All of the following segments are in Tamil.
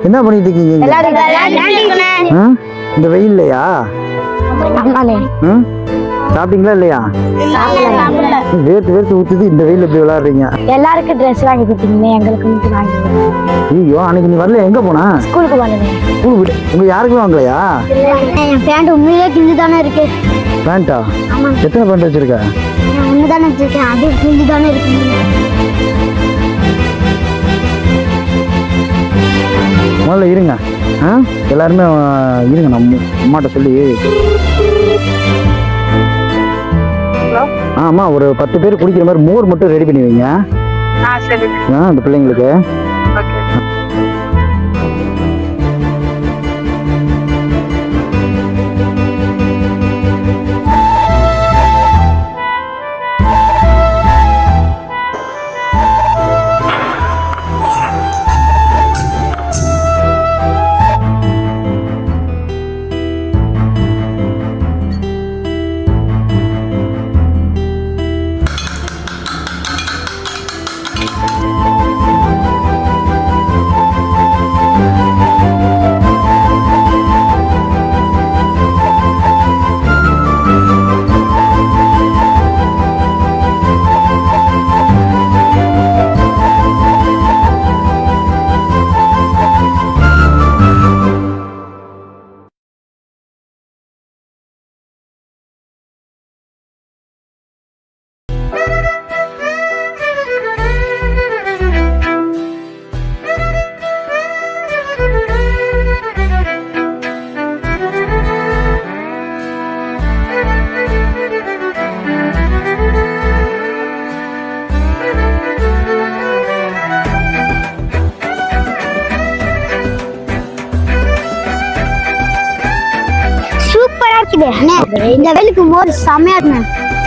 என்ன பண்ணிட்டு இருக்கீங்க இங்க? ஆ? இந்த வெயில்லையா ம் சாப்பிட்டீங்களா இல்லையா வேர்த்து வேர்த்து ஊத்துது இந்த வெயில்ல இப்படி விளையாடுறீங்க எல்லாருக்கும் ட்ரெஸ் வாங்கி கொடுத்தீங்க எங்களுக்கு மட்டும் வாங்கி ஐயோ அன்னைக்கு நீ வரல எங்க போனா ஸ்கூலுக்கு போனேன் ஸ்கூல் விட்டு உங்க யாருக்குமே வாங்கலையா என் பேண்ட் உண்மையிலே கிஞ்சு தானே இருக்கு பேண்டா ஆமாங்க. எத்தனை பேண்ட் வச்சிருக்க நான் ஒன்று தானே வச்சிருக்கேன் அது கிஞ்சு தானே இருக்கு முதல்ல இருங்க ஆ எல்லாருமே ஆ, இருங்க நம்ம அம்மாட்ட சொல்லி ஆமா ஒரு பத்து பேர் குடிக்கிற மாதிரி மோர் மட்டும் ரெடி பண்ணி வைங்க ஆ சரி ஆ அந்த பிள்ளைங்களுக்கு ஓகே சூப்பரா இருக்குது அண்ணே, இந்த வெயிலுக்கு மோர் செமையா இருக்குண்ணே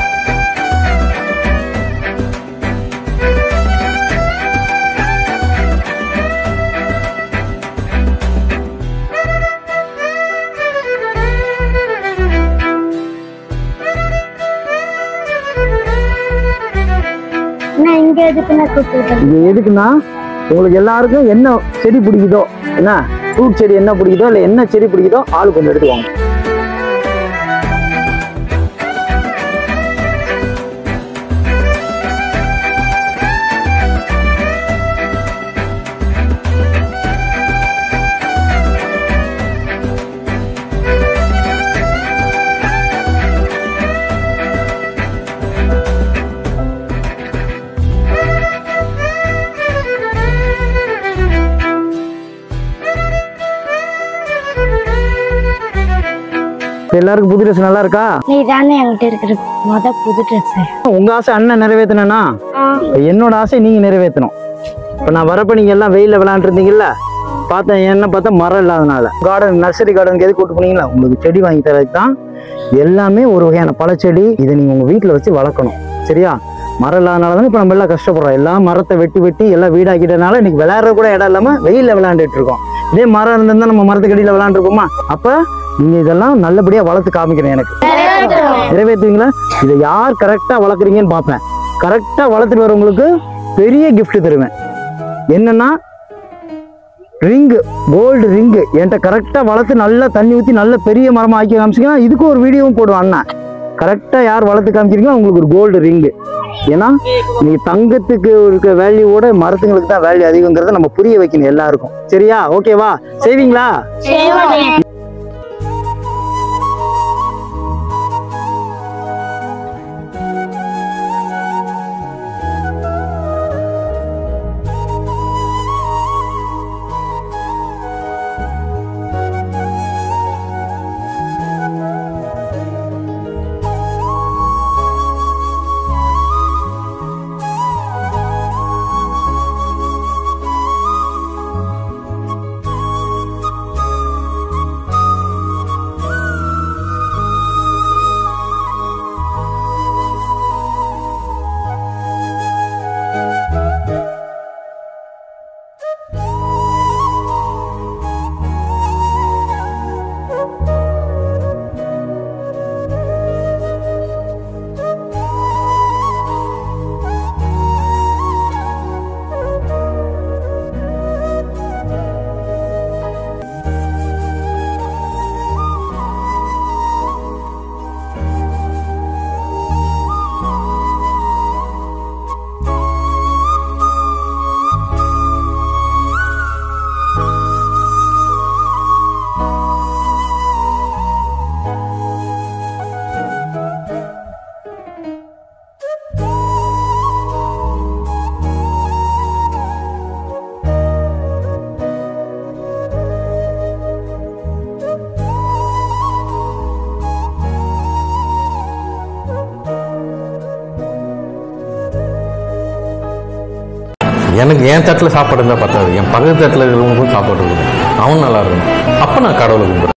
அண்ணா, இங்க எதுக்குண்ணே கூப்பிட்டு இது எதுக்குன்னா உங்களுக்கு எல்லாருக்கும் என்ன செடி பிடிக்குதோ என்ன ஃப்ரூட் செடி என்ன பிடிக்குதோ இல்லை என்ன செடி பிடிக்குதோ ஆள் கொஞ்சம் எடுத்துவாங்க இப்ப எல்லாருக்கும் புது ட்ரெஸ் நல்லா இருக்கா நீ தானே என்கிட்ட இருக்கிற மொத புது ட்ரெஸ் உங்க ஆசை அண்ணன் நிறைவேற்றினா என்னோட ஆசை நீங்க நிறைவேற்றணும் இப்போ நான் வரப்ப நீங்க எல்லாம் வெயில விளையாண்டுருந்தீங்கல்ல பார்த்தேன் என்ன பார்த்தா மரம் இல்லாதனால கார்டன் நர்சரி கார்டனுக்கு எது கூட்டு போனீங்களா உங்களுக்கு செடி வாங்கி தரதுக்கு தான் எல்லாமே ஒரு வகையான பழச்செடி இதை நீங்க உங்க வீட்டில் வச்சு வளர்க்கணும் சரியா மரம் இல்லாதனால தான் இப்போ நம்ம எல்லாம் கஷ்டப்படுறோம் எல்லாம் மரத்தை வெட்டி வெட்டி எல்லாம் வீடாக்கிட்டனால இன்னைக்கு விளையாடுற கூட இடம் இல்லாம வெயில்ல விளையாண்டுட்டு இருக்கோம் இதே மரம் இருந்திருந்தா நம்ம மரத்துக்கு அடியில் விளையாண்டுருப்போமா அப்ப நீங்க இதெல்லாம் நல்லபடியா வளர்த்து காமிக்கணும் எனக்கு நிறைவேற்றுவீங்களா இதை யார் கரெக்டாக வளர்க்குறீங்கன்னு பார்ப்பேன் கரெக்டாக வளர்த்துட்டு வரவங்களுக்கு பெரிய gift தருவேன் என்னன்னா ரிங்கு கோல்டு ரிங்கு என்கிட்ட கரெக்டாக வளர்த்து நல்லா தண்ணி ஊற்றி நல்ல பெரிய மரமாக ஆக்கி காமிச்சிங்கன்னா இதுக்கும் ஒரு வீடியோவும் போடுவேன் அண்ணன் கரெக்டாக யார் வளர்த்து காமிக்கிறீங்களோ உங்களுக்கு ஒரு கோல்டு ரிங்கு ஏன்னா நீ தங்கத்துக்கு இருக்க வேல்யூவோட மரத்துங்களுக்கு தான் வேல்யூ அதிகங்கிறத நம்ம புரிய வைக்கணும் எல்லாருக்கும் சரியா ஓகேவா செய்வீங்களா எனக்கு என் தட்டில் சாப்பாடு இருந்தால் பத்தாது என் பக்கத்து தட்டில் இருக்கிறவங்களுக்கும் சாப்பாடு இருக்கணும் அவன் நல்லா இருக்கணும் அப்போ நான் கடவுளை கும்பிடுறேன்